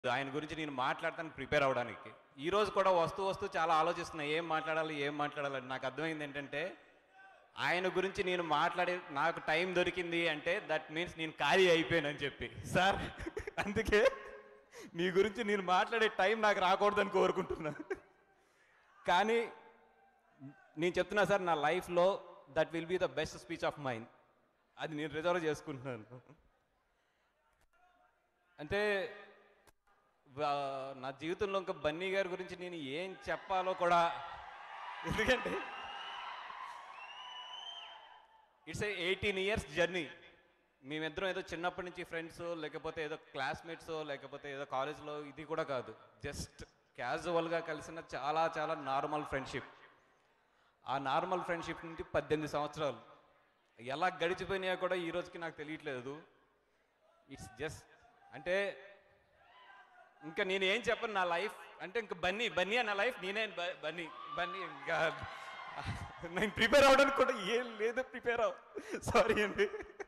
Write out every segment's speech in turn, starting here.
ఆయన గురించి నేను మాట్లాడటానికి ప్రిపేర్ అవ్వడానికి ఈ రోజు కూడా వస్తూ వస్తూ చాలా ఆలోచిస్తున్నా ఏం మాట్లాడాలి ఏం మాట్లాడాలి నాకు అర్థమైంది ఏంటంటే ఆయన గురించి నేను మాట్లాడే నాకు టైం దొరికింది అంటే దట్ మీన్స్ నేను ఖాళీ అయిపోయానని చెప్పి సార్ అందుకే మీ గురించి నేను మాట్లాడే టైం నాకు రాకూడదని కోరుకుంటున్నాను కానీ నేను చెప్తున్నా సార్ నా లైఫ్లో that will be the best speech of mind అది నేను రిజర్వ్ చేసుకుంటున్నాను అంటే వా- నా జీవితంలో ఇంకా బన్నీ గారి గురించి నేను ఏం చెప్పాలో కూడా ఎందుకంటే ఇట్స్ ఎయిటీన్ ఇయర్స్ జర్నీ మేమిద్దరం ఏదో చిన్నప్పటి నుంచి ఫ్రెండ్స్ లేకపోతే ఏదో క్లాస్మేట్స్ లేకపోతే ఏదో కాలేజ్లో ఇది కూడా కాదు జస్ట్ క్యాజువల్గా కలిసిన చాలా చాలా నార్మల్ ఫ్రెండ్షిప్ ఆ నార్మల్ ఫ్రెండ్షిప్ నుండి పద్దెనిమిది సంవత్సరాలు ఎలా గడిచిపోయినాయో కూడా ఈ రోజుకి నాకు తెలియట్లేదు ఇట్స్ జస్ట్ అంటే ఇంకా నేను ఏం చెప్పను నా లైఫ్ అంటే ఇంకా బన్నీ బన్నీ నా లైఫ్ నేనే బ- బన్నీ బన్నీ ఇంకా నేను ప్రిపేర్ అవడానికి కూడా ఏం లేదు ప్రిపేర్ అవ సారీ అండి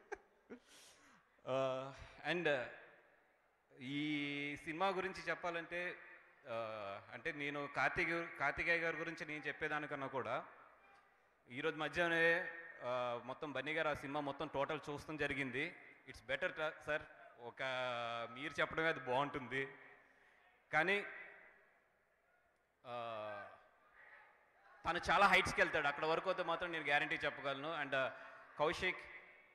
అండ్ ఈ సినిమా గురించి చెప్పాలంటే ఆ, అంటే నేను కార్తీక్ కార్తికేయ గారి గురించి నేను చెప్పేదానికన్నా కూడా ఈరోజు మధ్యాహ్నమే ఆ, మొత్తం బన్నీ గారు ఆ సినిమా మొత్తం టోటల్ చూస్తాం జరిగింది ఇట్స్ బెటర్ సార్ ఒక మీరు చెప్పడమే అది బాగుంటుంది కానీ ఆ, తను చాలా హైట్స్కి వెళ్తాడు అక్కడ వరకు అయితే మాత్రం నేను గ్యారంటీ చెప్పగలను and Kaushik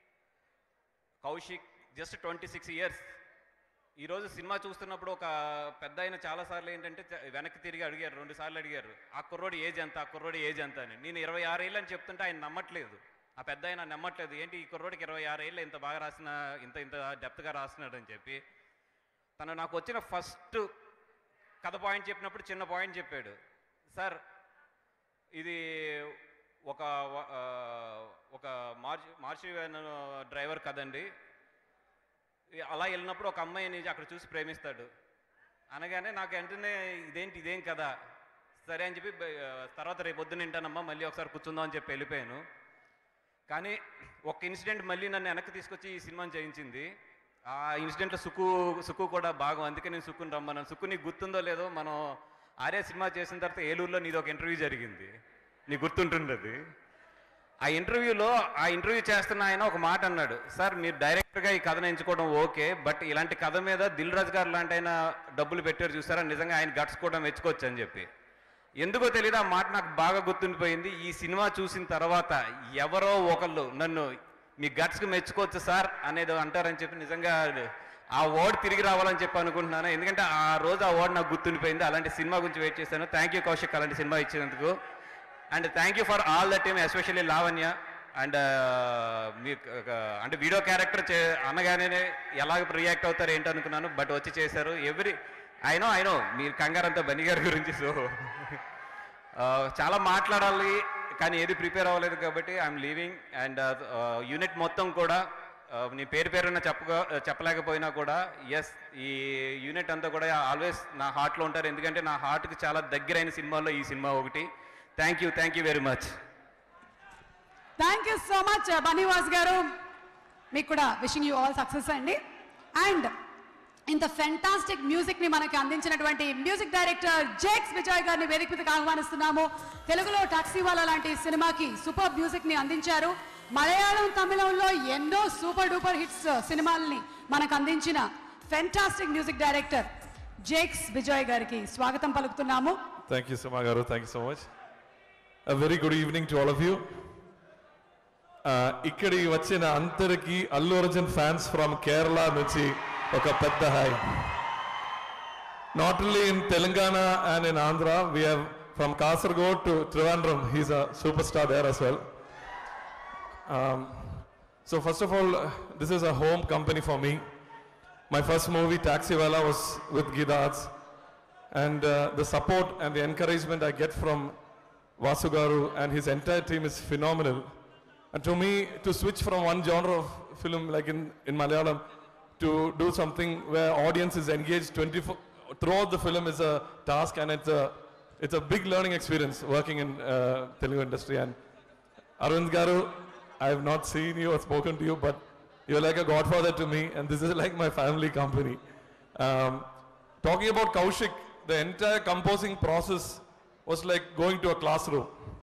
Kaushik just twenty six years ఈరోజు సినిమా చూస్తున్నప్పుడు ఒక పెద్ద ఆయన చాలాసార్లు ఏంటంటే చ- వెనక్కి తిరిగి అడిగారు రెండు సార్లు అడిగారు ఆ కుర్రోడి ఏజ్ ఎంత ఆ కుర్రోడి ఏజ్ ఎంత అని నేను ఇరవై ఆరు ఏళ్ళు అని చెప్తుంటే ఆయన నమ్మట్లేదు ఆ పెద్ద ఆయన నమ్మట్లేదు ఏంటి ఈ కుర్రోడికి ఇరవై ఆరు ఏళ్ళు ఇంత బాగా రాసిన ఇంత ఇంత డెప్త్గా రాస్తున్నాడు అని చెప్పి తను నాకు వచ్చిన ఫస్ట్ కథ పాయింట్ చెప్పినప్పుడు చిన్న పాయింట్ చెప్పాడు సార్ ఇది ఒక వ- ఆ, ఒక మార్చి మార్చి వ్యాన్ డ్రైవర్ కదండి ఈ అలా వెళ్ళినప్పుడు ఒక అమ్మాయిని అక్కడ చూసి ప్రేమిస్తాడు అనగానే నాకు వెంటనే ఇదేంటి ఇదేం కదా సరే అని చెప్పి బ- తర్వాత రేపు పొద్దున వింటానమ్మా మళ్ళీ ఒకసారి కూర్చుందాం అని చెప్పి వెళ్ళిపోయాను కానీ ఒక ఇన్సిడెంట్ మళ్ళీ నన్ను వెనక్కి తీసుకొచ్చి ఈ సినిమాని చేయించింది ఆ ఇన్సిడెంట్లో సుక్కు సుక్కు కూడా భాగం అందుకే నేను సుక్కుని రమ్మన్నాను సుక్కు నీకు గుర్తుందో లేదో మనం ఆర్య సినిమా చేసిన తర్వాత ఏలూరులో నీది ఒక ఇంటర్వ్యూ జరిగింది నీకు గుర్తుంటుంది ఆ ఇంటర్వ్యూలో ఆ ఇంటర్వ్యూ చేస్తున్న ఆయన ఒక మాట అన్నాడు సార్ మీరు డైరెక్ట్గా ఈ కథను ఎంచుకోవడం ఓకే బట్ ఇలాంటి కథ మీద దిల్ రాజు గారు లాంటి ఆయన డబ్బులు పెట్టారు చూసారా నిజంగా ఆయన గట్స్ కూడా మెచ్చుకోవచ్చు అని చెప్పి ఎందుకో తెలియదు ఆ మాట నాకు బాగా గుర్తుండిపోయింది ఈ సినిమా చూసిన తర్వాత ఎవరో ఒకళ్ళు నన్ను మీ గట్స్కి మెచ్చుకోవచ్చు సార్ అనేది అంటారని చెప్పి నిజంగా ఆ వర్డ్ తిరిగి రావాలని చెప్పి అనుకుంటున్నాను ఎందుకంటే ఆ రోజు ఆ వర్డ్ నాకు గుర్తుండిపోయింది అలాంటి సినిమా గురించి వెయిట్ చేశాను థ్యాంక్ యూ కౌశిక్ అలాంటి సినిమా ఇచ్చినందుకు and thank you for all the team especially Lavanya and మీ అంటే వీడియో క్యారెక్టర్ చే అనగానే ఎలా రియాక్ట్ అవుతారు ఏంటి అనుకున్నాను బట్ వచ్చి చేశారు ఎవ్రీ ఐనో ఐనో మీరు కంగారంతా బన్నీ గారి గురించి సో చాలా మాట్లాడాలి కానీ ఏది ప్రిపేర్ అవ్వలేదు కాబట్టి ఐఎమ్ లీవింగ్ అండ్ యూనిట్ మొత్తం కూడా ఆ, నీ పేరు పేరున చెప్పగా చెప్పలేకపోయినా కూడా ఎస్ ఈ యూనిట్ అంతా కూడా ఆల్వేస్ నా హార్ట్లో ఉంటారు ఎందుకంటే నా హార్ట్కి చాలా దగ్గరైన సినిమాల్లో ఈ సినిమా ఒకటి thank you thank you very much thank you so much Bunny Vas గారు మీకు కూడా విషింగ్ యూ ఆల్ సక్సెస్ అండి అండ్ ఇంత ఫెంటాస్టిక్ మ్యూజిక్ ని మనకి అందించినటువంటి మ్యూజిక్ డైరెక్టర్ జేక్స్ విజయ్ గారిని వేదిక మీదకి ఆహ్వానిస్తున్నాము తెలుగులో టాక్సీ వాలా లాంటి సినిమాకి సూపర్ మ్యూజిక్ ని అందించారు మలయాళం తమిళంలో ఎన్నో సూపర్ డూపర్ హిట్స్ సినిమాల్ని మనకు అందించిన fantastic music director Jakes Vijay గారికి స్వాగతం పలుకుతున్నాము Thank you, Sima Garu. Thank you so much. A very good evening to all of you. Uh, ఇక్కడికి వచ్చిన అందరికి అల్లు అర్జున్ ఫ్యాన్స్ ఫ్రమ్ కేరళ నుంచి ఒక పెద్ద hi not only in Telangana and in Andhra we have from Kasaragod to Trivandrum he's a super star there as well so first of all this is a home company for me my first movie Taxiwaala was with గిదాజ్ and uh, the support and the encouragement I get from Vasu Garu and his entire team is phenomenal. And to me, to switch from one genre of film like in, in Malayalam to do something where audience is engaged 24 throughout the film is a task and it's a it's a big learning experience working in uh, Telugu industry. And Arvind Garu, I have not seen you or spoken to you, but you're like a godfather to me, and this is like my family company. Um, Talking about Kaushik, the entire composing process was like going to a classroom.